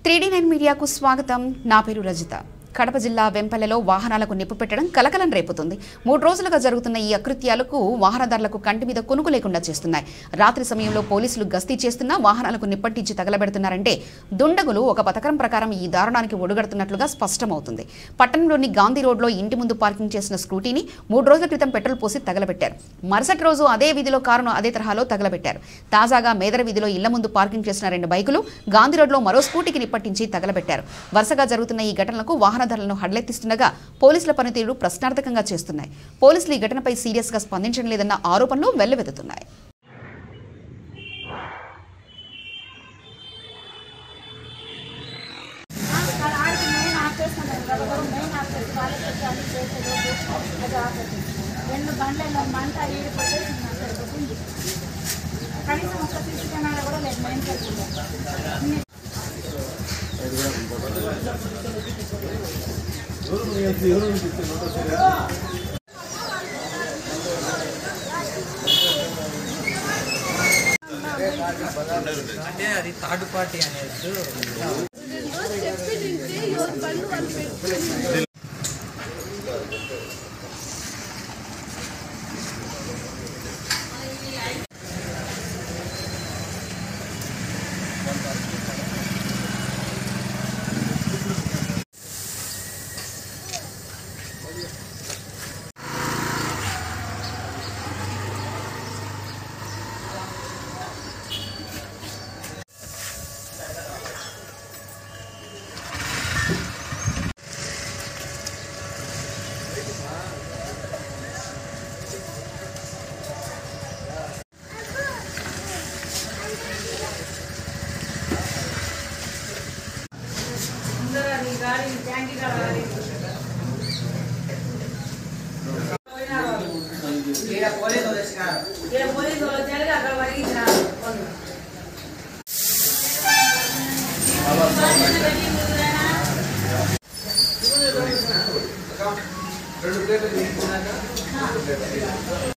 three D nine మీడియాకు స్వాగతం నా పేరు రజిత కడప జిల్లా వెంపల్లెలో వాహనాలకు నిప్పు పెట్టడం కలకలం రేపుతుంది మూడు రోజులుగా జరుగుతున్న ఈ అకృత్యాలకు వాహనదారులకు కంటి మీద కొనుకు లేకుండా చేస్తున్నాయి రాత్రి సమయంలో పోలీసులు గస్తీ చేస్తున్నా వాహనాలకు నిప్పట్టించి తగలబెడుతున్నారంటే దుండగులు ఒక పథకం ప్రకారం ఈ దారుణానికి ఒడుగడుతున్నట్లుగా స్పష్టమవుతుంది పట్టణంలోని గాంధీ రోడ్లో ఇంటి ముందు పార్కింగ్ చేసిన స్కూటీని మూడు రోజుల క్రితం పెట్రోల్ పోసి తగలబెట్టారు మరుసటి రోజు అదే వీధిలో కారును అదే తరహాలో తగలబెట్టారు తాజాగా మేదర వీధిలో ఇళ్ల ముందు పార్కింగ్ చేసిన రెండు బైకులు గాంధీ రోడ్లో మరో స్కూటీకి నిప్పట్టించి తగలబెట్టారు వరుసగా జరుగుతున్న ఈ ఘటనలకు వాహనదారులను హడలెత్తిస్తుండగా పోలీసుల పనితీరు ప్రశ్నార్థకంగా చేస్తున్నాయి పోలీసులు ఈ ఘటనపై సీరియస్గా స్పందించడం లేదన్న ఆరోపణలు వెల్లువెత్తుతున్నాయి ఆడికి మెయిన్ ఆఫ్ చేస్తున్నాను కదా మెయిన్ ఆఫ్ చేసి వాళ్ళకి వచ్చి అన్ని చేసేలోపు అది ఆఫ్ చేసేసింది రెండు బండ్లలో మంట ఈడిపోతే సరిపోతుంది కనీసం ఒక్క సీసీ కెమెరా కూడా లేదు మెయిన్ సర్కిల్లో అంటే అది థర్డ్ పార్టీ అనేది రెండు ప్లేట్లు తీసుకున్నాక